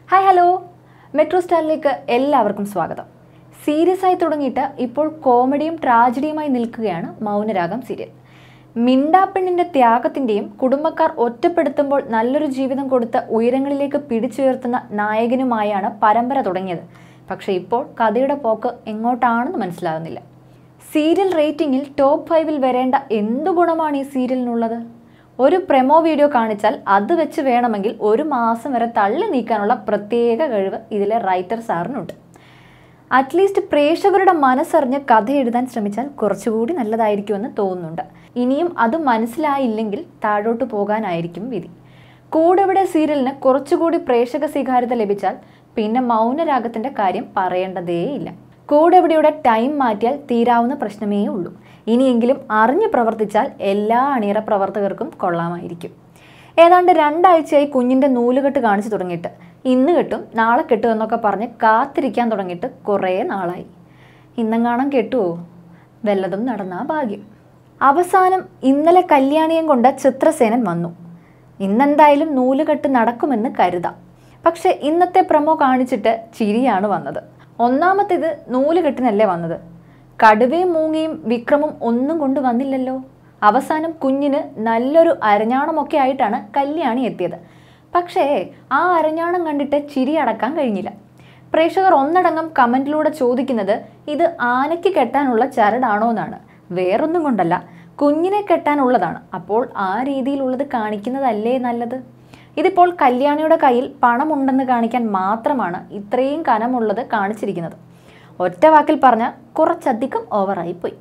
hi hello metro സ്റ്റാറിലേക്ക് എല്ലാവർക്കും സ്വാഗതം serious ആയി തുടങ്ങിയിട്ട് ഇപ്പോൾ കോമഡിയും ട്രാജഡിയുമായി നിൽക്കുകയാണ് മൗനരാഗം സീരിയൽ മിണ്ടാപ്പെണ്ണിൻ്റെ ത്യാഗത്തിൻ്റെയും കുടുംബക്കാർ ഒറ്റപ്പെടുത്തുമ്പോൾ നല്ലൊരു ജീവിതം കൊടുത്ത് ഉയരങ്ങളിലേക്ക് പിടിച്ചുയർത്തുന്ന നായകനുമായാണ് പരമ്പര തുടങ്ങിയത് പക്ഷേ ഇപ്പോൾ കഥയുടെ പോക്ക് എങ്ങോട്ടാണെന്ന് മനസ്സിലാകുന്നില്ല സീരിയൽ റേറ്റിംഗിൽ ടോപ്പ് ഫൈവിൽ വരേണ്ട എന്തു ഗുണമാണ് ഈ സീരിയലിനുള്ളത് ഒരു പ്രെമോ വീഡിയോ കാണിച്ചാൽ അത് വെച്ച് വേണമെങ്കിൽ ഒരു മാസം വരെ തള്ളി നീക്കാനുള്ള പ്രത്യേക കഴിവ് ഇതിലെ റൈറ്റർ സാറിനുണ്ട് അറ്റ്ലീസ്റ്റ് പ്രേക്ഷകരുടെ മനസ്സറിഞ്ഞ് കഥ എഴുതാൻ ശ്രമിച്ചാൽ കുറച്ചുകൂടി നല്ലതായിരിക്കുമെന്ന് തോന്നുന്നുണ്ട് ഇനിയും അത് മനസ്സിലായില്ലെങ്കിൽ താഴോട്ട് പോകാനായിരിക്കും വിധി കൂടെവിടെ സീരിയലിന് കുറച്ചുകൂടി പ്രേക്ഷക സ്വീകാര്യത ലഭിച്ചാൽ പിന്നെ മൗനരാഗത്തിൻ്റെ കാര്യം പറയേണ്ടതേയില്ല കൂടെവിടെയുടെ ടൈം മാറ്റിയാൽ തീരാവുന്ന പ്രശ്നമേ ഉള്ളൂ ഇനിയെങ്കിലും അറിഞ്ഞു പ്രവർത്തിച്ചാൽ എല്ലാ അണിയറ പ്രവർത്തകർക്കും കൊള്ളാമായിരിക്കും ഏതാണ്ട് രണ്ടാഴ്ചയായി കുഞ്ഞിൻ്റെ നൂലുകെട്ട് കാണിച്ചു തുടങ്ങിയിട്ട് ഇന്ന് കെട്ടും നാളെ കെട്ടും എന്നൊക്കെ പറഞ്ഞ് കാത്തിരിക്കാൻ തുടങ്ങിയിട്ട് കുറേ നാളായി ഇന്നെങ്ങാണം കെട്ടുവോ വല്ലതും നടന്നാ ഭാഗ്യം അവസാനം ഇന്നലെ കല്യാണിയും കൊണ്ട് ചിത്രസേനൻ വന്നു ഇന്നെന്തായാലും നൂലുകെട്ട് നടക്കുമെന്ന് കരുതാം പക്ഷെ ഇന്നത്തെ പ്രമോ കാണിച്ചിട്ട് ചിരിയാണ് വന്നത് ഒന്നാമത്തേത് നൂലുകെട്ടിനല്ലേ വന്നത് കടുവയും മൂങ്ങിയും വിക്രമും ഒന്നും കൊണ്ട് വന്നില്ലല്ലോ അവസാനം കുഞ്ഞിന് നല്ലൊരു അരഞ്ഞാണമൊക്കെ ആയിട്ടാണ് കല്യാണി എത്തിയത് പക്ഷേ ആ അരഞ്ഞാണം കണ്ടിട്ട് ചിരി അടക്കാൻ കഴിഞ്ഞില്ല പ്രേക്ഷകർ ഒന്നടങ്കം കമൻറ്റിലൂടെ ചോദിക്കുന്നത് ഇത് ആനയ്ക്ക് കെട്ടാനുള്ള ചരടാണോ എന്നാണ് വേറൊന്നും കൊണ്ടല്ല കുഞ്ഞിനെ കെട്ടാനുള്ളതാണ് അപ്പോൾ ആ രീതിയിലുള്ളത് കാണിക്കുന്നതല്ലേ നല്ലത് ഇതിപ്പോൾ കല്യാണിയുടെ കയ്യിൽ പണമുണ്ടെന്ന് കാണിക്കാൻ മാത്രമാണ് ഇത്രയും കനമുള്ളത് കാണിച്ചിരിക്കുന്നത് ഒറ്റ വാക്കിൽ പറഞ്ഞാൽ കുറച്ചധികം ഓവറായിപ്പോയി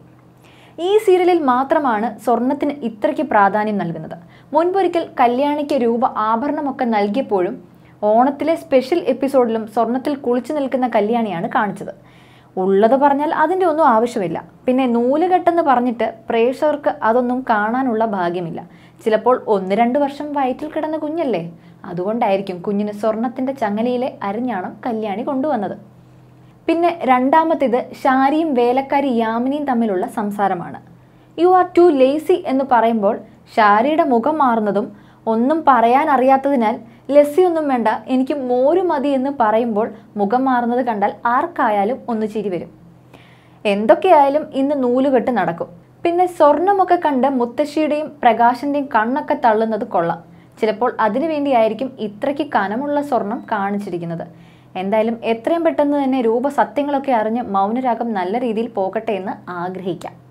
ഈ സീരിയലിൽ മാത്രമാണ് സ്വർണത്തിന് ഇത്രയ്ക്ക് പ്രാധാന്യം നൽകുന്നത് മുൻപൊരിക്കൽ കല്യാണിക്ക് രൂപ ആഭരണമൊക്കെ നൽകിയപ്പോഴും ഓണത്തിലെ സ്പെഷ്യൽ എപ്പിസോഡിലും സ്വർണത്തിൽ കുളിച്ചു നിൽക്കുന്ന കല്യാണിയാണ് കാണിച്ചത് ഉള്ളത് പറഞ്ഞാൽ അതിൻ്റെ ഒന്നും ആവശ്യമില്ല പിന്നെ നൂലുകെട്ടെന്ന് പറഞ്ഞിട്ട് പ്രേക്ഷകർക്ക് അതൊന്നും കാണാനുള്ള ഭാഗ്യമില്ല ചിലപ്പോൾ ഒന്ന് രണ്ട് വർഷം വയറ്റിൽ കിടന്ന കുഞ്ഞല്ലേ അതുകൊണ്ടായിരിക്കും കുഞ്ഞിന് സ്വർണത്തിൻ്റെ ചങ്ങലയിലെ അരഞ്ഞാണം കല്യാണി കൊണ്ടുവന്നത് പിന്നെ രണ്ടാമത്തേത് ഷാരിയും വേലക്കാരി യാമിനിയും തമ്മിലുള്ള സംസാരമാണ് യു ആർ ടു ലേസി എന്ന് പറയുമ്പോൾ ഷാരിയുടെ മുഖം മാറുന്നതും ഒന്നും പറയാൻ അറിയാത്തതിനാൽ ലസ്സിയൊന്നും വേണ്ട എനിക്ക് മോര് മതി എന്ന് പറയുമ്പോൾ മുഖം മാറുന്നത് കണ്ടാൽ ആർക്കായാലും ഒന്ന് ചിരി വരും എന്തൊക്കെയായാലും ഇന്ന് നൂലുകെട്ട് നടക്കും പിന്നെ സ്വർണമൊക്കെ കണ്ട് മുത്തശ്ശിയുടെയും പ്രകാശന്റെയും കണ്ണൊക്കെ തള്ളുന്നത് കൊള്ളാം ചിലപ്പോൾ അതിനു വേണ്ടിയായിരിക്കും ഇത്രയ്ക്ക് കനമുള്ള സ്വർണം കാണിച്ചിരിക്കുന്നത് എന്തായാലും എത്രയും പെട്ടെന്ന് തന്നെ രൂപ സത്യങ്ങളൊക്കെ അറിഞ്ഞ് മൗനരാഗം നല്ല രീതിയിൽ പോകട്ടെ എന്ന് ആഗ്രഹിക്കാം